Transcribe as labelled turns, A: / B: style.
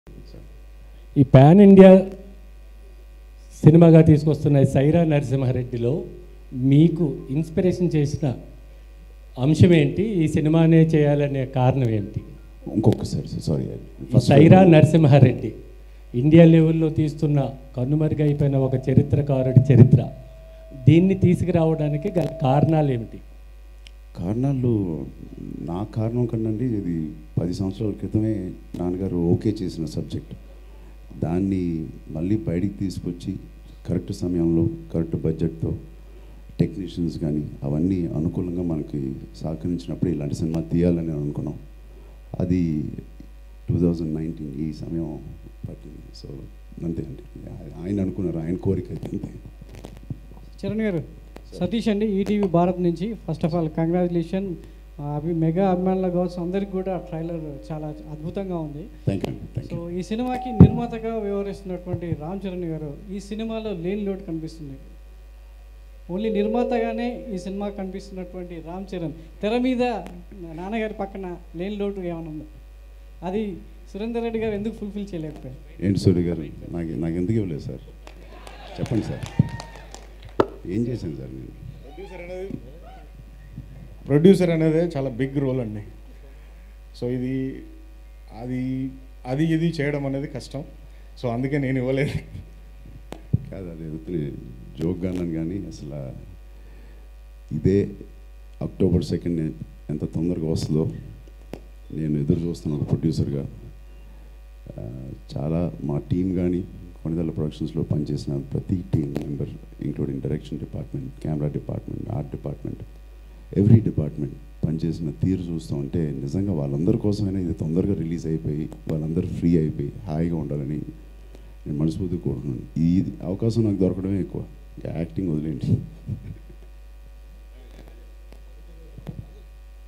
A: ఈ pan India సినిమాగా తీసుకొస్తున్న ఈ సైరా నరసింహారెడ్డిలో మీకు ఇన్స్పిరేషన్ చేసిన అంశం ఏంటి ఈ సినిమానే చేయాలనే కారణం ఏంటి
B: ఇంకొకసారి సారీ
A: ఈ సైరా నరసింహారెడ్డి ఇండియా లెవెల్లో తీస్తున్న కన్నుమరుగైపోయిన ఒక చరిత్రకారుడి చరిత్ర దీన్ని తీసుకురావడానికి గల కారణాలు ఏమిటి
B: కారణాలు నా కారణం కనండి ఇది పది సంవత్సరాల క్రితమే నాన్నగారు ఓకే చేసిన సబ్జెక్ట్ దాన్ని మళ్ళీ బయటికి తీసుకొచ్చి కరెక్ట్ సమయంలో కరెక్ట్ బడ్జెట్తో టెక్నీషియన్స్ కానీ అవన్నీ అనుకూలంగా మనకి సహకరించినప్పుడు ఇలాంటి సినిమా తీయాలని అనుకున్నాం అది టూ థౌజండ్ నైన్టీన్ ఈ సమయం పట్టింది సో అంతే అండి ఆయన అనుకున్నారు ఆయన కోరిక అయితే అంతే
C: చరణ్ గారు సతీష్ అండి ఈటీవీ భారత్ నుంచి ఫస్ట్ ఆఫ్ ఆల్ కంగ్రాచులేషన్ అవి మెగా అభిమానుల కావచ్చు అందరికి కూడా ట్రైలర్ చాలా అద్భుతంగా ఉంది
B: thank you thank
C: so
B: you
C: ఈ సినిమాకి నిర్మాతగా వ్యవహరిస్తున్నటువంటి రామ్ చరణ్ గారు ఈ సినిమాలో లేని లోటు కనిపిస్తుంది ఓన్లీ నిర్మాతగానే ఈ సినిమా కనిపిస్తున్నటువంటి రామ్ చరణ్ తెర మీద నాన్నగారి పక్కన లేని లోటు ఏమైనా ఉందా అది సురేందర్ రెడ్డి గారు ఎందుకు ఫుల్ఫిల్ చేయలేకపోయారు
B: ఏంటి సూర్య గారు నాకు నాకు ఎందుకు ఇవ్వలేదు సార్ చెప్పండి సార్ ఏం చేశాను సార్ నేను
D: ప్రొడ్యూసర్ అనేది ప్రొడ్యూసర్ అనేది చాలా బిగ్ రోల్ అండి సో ఇది అది అది ఇది చేయడం అనేది కష్టం సో అందుకే నేను ఇవ్వలేదు
B: కాదు అది ఎదుగుతుంది జోక్గా అన్నాను కానీ అసలు ఇదే అక్టోబర్ సెకండ్ ఎంత తొందరగా వస్తుందో నేను ఎదురు చూస్తున్నాను ఒక ప్రొడ్యూసర్గా ఆ, చాలా మా టీం కానీ కొనిదల ప్రొడక్షన్స్లో పనిచేసిన ప్రతి team member including direction department camera department art department every department పనిచేసిన తీరు చూస్తూ ఉంటే నిజంగా వాళ్ళందరి కోసమైనా ఇది తొందరగా రిలీజ్ అయిపోయి వాళ్ళందరూ ఫ్రీ అయిపోయి హాయిగా ఉండాలని నేను మనస్ఫూర్తిగా కోరుకున్నాను ఈ అవకాశం నాకు దొరకడమే ఎక్కువ ఇంకా యాక్టింగ్ వదిలేండి